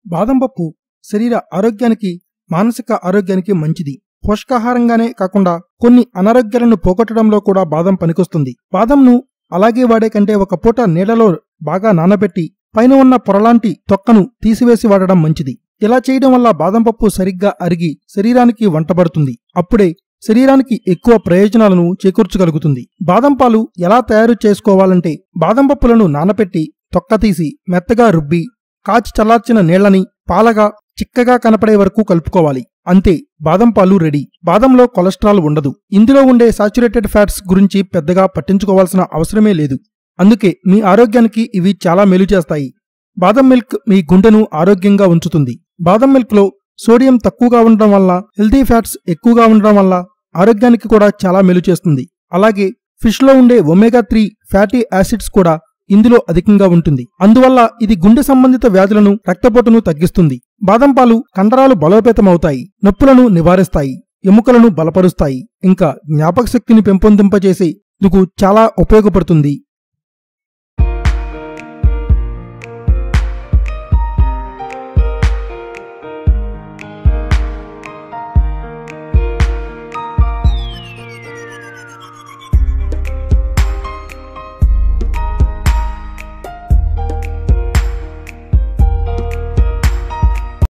బాదం పప్పు శరీర ఆరోగ్యానికి మానసిక ఆరోగ్యానికి మంచిది పోషకాహారంగానే కాకుండా కొన్ని అనారోగ్యాలను పోగొట్టడంలో కూడా బాదం పనికొస్తుంది బాదంను అలాగే వాడే కంటే ఒక పూట నీళ్లలో బాగా నానబెట్టి పైన ఉన్న పొరలాంటి తొక్కను తీసివేసి వాడడం మంచిది ఇలా చేయడం వల్ల బాదం పప్పు సరిగ్గా అరిగి శరీరానికి వంటబడుతుంది అప్పుడే శరీరానికి ఎక్కువ ప్రయోజనాలను చేకూర్చగలుగుతుంది బాదం పాలు ఎలా తయారు చేసుకోవాలంటే బాదం పప్పులను నానపెట్టి తొక్క తీసి మెత్తగా రుబ్బి కాచి చల్లార్చిన నీళ్లని పాలగా చిక్కగా కనపడే వరకు కలుపుకోవాలి అంతే బాదం పాలు రెడీ బాదంలో కొలెస్ట్రాల్ ఉండదు ఇందులో ఉండే సాచురేటెడ్ ఫ్యాట్స్ గురించి పెద్దగా పట్టించుకోవాల్సిన అవసరమే లేదు అందుకే మీ ఆరోగ్యానికి ఇవి చాలా మేలు చేస్తాయి బాదం మిల్క్ మీ గుండెను ఆరోగ్యంగా ఉంచుతుంది బాదం మిల్క్ లో సోడియం తక్కువగా ఉండడం వల్ల హెల్తీ ఫ్యాట్స్ ఎక్కువగా ఉండడం వల్ల ఆరోగ్యానికి కూడా చాలా మేలు చేస్తుంది అలాగే ఫిష్ లో ఉండే ఒమేగా త్రీ ఫ్యాటీ యాసిడ్స్ కూడా ఇందులో అధికంగా ఉంటుంది అందువల్ల ఇది గుండె సంబంధిత వ్యాధులను రక్తపోటును తగ్గిస్తుంది బాదం పాలు కండరాలు బలోపేతమవుతాయి నొప్పులను నివారిస్తాయి ఎముకలను బలపరుస్తాయి ఇంకా జ్ఞాపక శక్తిని పెంపొందింపజేసే ఇందుకు చాలా ఉపయోగపడుతుంది